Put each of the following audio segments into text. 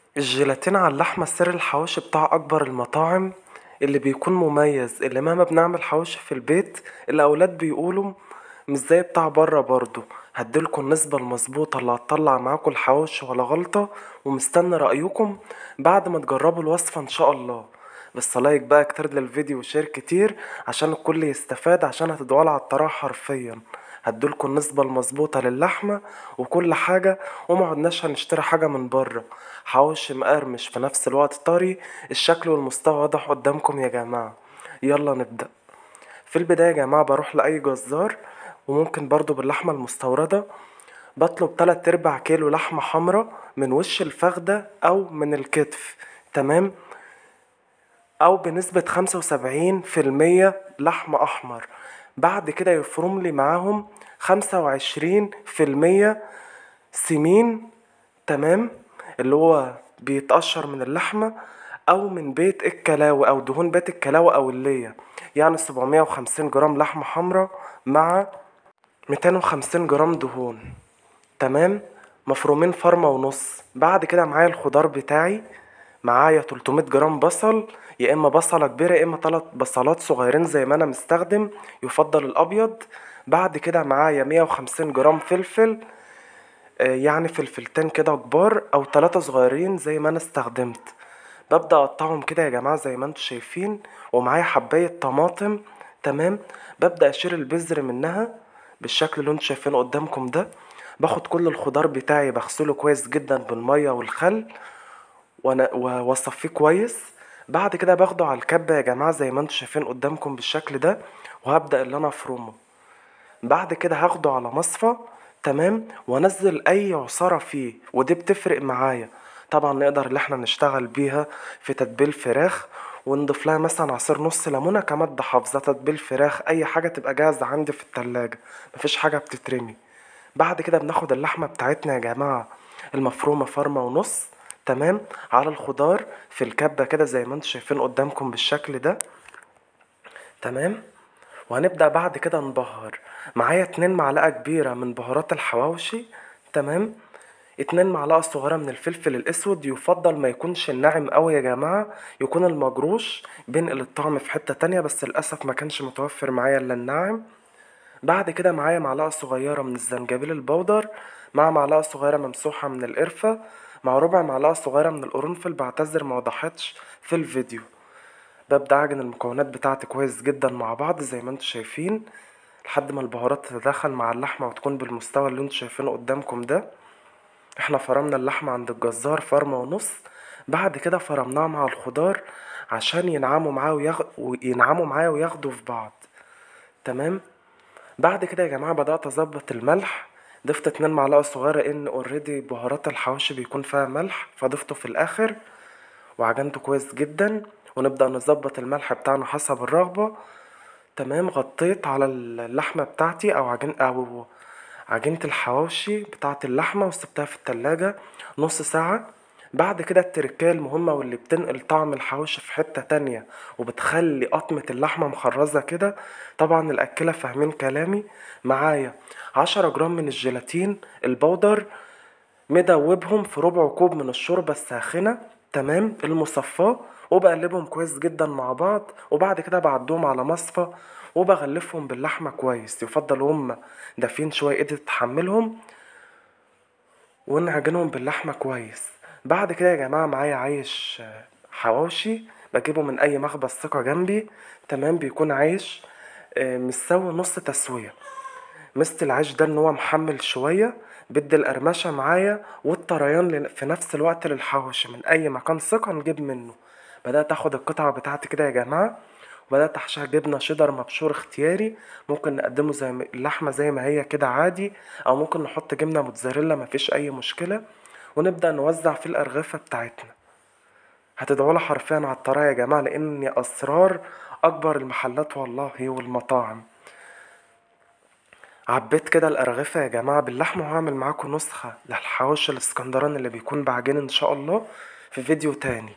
الجيلاتين على اللحمة سر الحواوشي بتاع أكبر المطاعم اللي بيكون مميز اللي مهما بنعمل حواوشي في البيت الأولاد بيقولوا مش زي بتاع برا برضو هديلكوا النسبة المظبوطة اللي هتطلع معاكوا الحواوشي ولا غلطة ومستني رأيكم بعد ما تجربوا الوصفة إن شاء الله بس لايك بقى كتير للفيديو وشير كتير عشان الكل يستفاد عشان هتدعولي على الطريقة حرفيا هديلكوا النسبة المظبوطة للحمة وكل حاجة ومعدناش هنشتري حاجة من برا حواوشي مقرمش في نفس الوقت طري الشكل والمستوى واضح قدامكم يا جماعة يلا نبدأ في البداية يا جماعة بروح لأي جزار وممكن برضو باللحمة المستوردة بطلب تلات ارباع كيلو لحمة حمرا من وش الفخدة أو من الكتف تمام أو بنسبة خمسة وسبعين في المية لحم أحمر بعد كده يفرملي معاهم خمسة وعشرين في المية سمين تمام اللي هو بيتقشر من اللحمة أو من بيت الكلاوي أو دهون بيت الكلاوي أو اللية يعني سبعمية وخمسين جرام لحمة حمرا مع ميتين وخمسين جرام دهون تمام مفرومين فرمة ونص بعد كده معايا الخضار بتاعي معايا تلتمية جرام بصل يا اما بصلة كبيرة يا اما تلات بصلات صغيرين زي ما انا مستخدم يفضل الابيض بعد كده معايا مية وخمسين جرام فلفل يعني فلفلتين كده كبار او تلاتة صغيرين زي ما انا استخدمت ببدأ اقطعهم كده يا جماعة زي ما انتوا شايفين ومعايا حباية طماطم تمام ببدأ اشيل البذر منها بالشكل اللي انتوا شايفينه قدامكم ده باخد كل الخضار بتاعي بغسله كويس جدا بالمية والخل وانا واصفيه كويس بعد كده باخده على الكبة يا جماعة زي ما انتوا شايفين قدامكم بالشكل ده وهبدأ اللي انا افرمه بعد كده هاخده على مصفى تمام وانزل اي عصارة فيه ودي بتفرق معايا طبعا نقدر اللي احنا نشتغل بيها في تتبيل فراخ ونضيف لها مثلا عصير نص ليمونة كمادة حافظة تتبيل فراخ اي حاجة تبقى جاهزة عندي في التلاجة مفيش حاجة بتترمي بعد كده بناخد اللحمة بتاعتنا يا جماعة المفرومة فرمة ونص تمام على الخضار في الكبة كده زي ما انتوا شايفين قدامكم بالشكل ده تمام وهنبدأ بعد كده نبهر معايا اتنين معلقة كبيرة من بهارات الحواوشي تمام اتنين معلقة صغيرة من الفلفل الأسود يفضل ما يكونش الناعم أوي يا جماعة يكون المجروش بينقل الطعم في حتة تانية بس للأسف ما كانش متوفر معايا إلا الناعم بعد كده معايا معلقة صغيرة من الزنجبيل البودر مع معلقة صغيرة ممسوحة من القرفة مع ربع معلقة صغيرة من القرنفل بعتذر موضحتش في الفيديو ببدأ أعجن المكونات بتاعتي كويس جدا مع بعض زي ما انتوا شايفين لحد ما البهارات تتداخل مع اللحمة وتكون بالمستوى اللي انتوا شايفينه قدامكم ده احنا فرمنا اللحمة عند الجزار فرمة ونص بعد كده فرمناها مع الخضار عشان ينعموا معاه وياخ... وينعموا معايا وياخدوا في بعض تمام بعد كده يا جماعة بدأت أظبط الملح ضفت اتنين معلقة صغيرة ان اوريدي بهارات الحواوشي بيكون فيها ملح فضفته في الاخر وعجنته كويس جدا ونبدأ نظبط الملح بتاعنا حسب الرغبة تمام غطيت على اللحمة بتاعتي او عجن او عجينة الحواوشي بتاعت اللحمة وسبتها في التلاجة نص ساعة بعد كده التركية المهمة واللي بتنقل طعم الحواوشي في حتة تانية وبتخلي قطمة اللحمة مخرزة كده طبعا الأكلة فاهمين كلامي معايا عشرة جرام من الجيلاتين البودر مدوبهم في ربع كوب من الشوربة الساخنة تمام المصفاة وبقلبهم كويس جدا مع بعض وبعد كده بعدهم على مصفى وبغلفهم باللحمة كويس يفضل هما دافين شوية ايدي تتحملهم ونعجنهم باللحمة كويس بعد كده يا جماعة معايا عيش حواوشي بجيبه من اي مخبز ثقة جنبي تمام بيكون عيش مستوي نص تسوية ميزة العيش ده ان هو محمل شوية بدي القرمشة معايا والطريان في نفس الوقت للحواوشي من اي مكان ثقة نجيب منه بدأت اخد القطعة بتاعتي كده يا جماعة وبدأت احشيها جبنة شيدر مبشور اختياري ممكن نقدمه زي اللحمة زي ما هي كده عادي او ممكن نحط جبنة موتزاريلا مفيش اي مشكلة ونبدأ نوزع في الأرغفة بتاعتنا هتدعوله حرفيا على الطريقة يا جماعة لأن أسرار أكبر المحلات والله والمطاعم عبيت كده الأرغفة يا جماعة باللحمة وهعمل معاكم نسخة للحواوشي الاسكندراني اللي بيكون بعجين إن شاء الله في فيديو تاني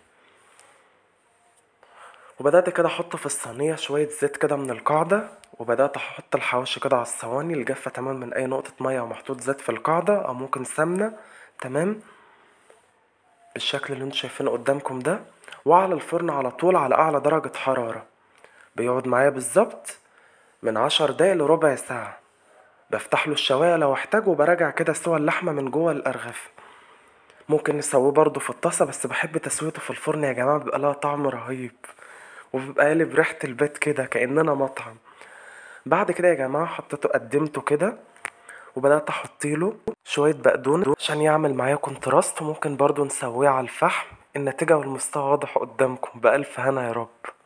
وبدأت كده أحط في الصينية شوية زيت كده من القاعدة وبدأت أحط الحواوشي كده على الصواني الجافة تمام من أي نقطة مية ومحطوط زيت في القاعدة أو ممكن سمنة تمام بالشكل اللي انتوا شايفينه قدامكم ده وعلى الفرن على طول على اعلى درجة حرارة بيقعد معايا بالظبط من عشر دقايق لربع ساعة بفتح له الشواية لو احتاج وبراجع كده سوى اللحمة من جوه الأرغفة ممكن نسويه برضه في الطاسة بس بحب تسويته في الفرن يا جماعة بيبقى لها طعم رهيب وبيبقى قالب ريحة البيت كده كأننا مطعم بعد كده يا جماعة حطيته قدمته كده وبدأت أحطيله شوية بقدونس عشان يعمل معايا كونتراست وممكن برضه نسويه على الفحم النتيجة والمستوى واضح قدامكم بألف هنا يا رب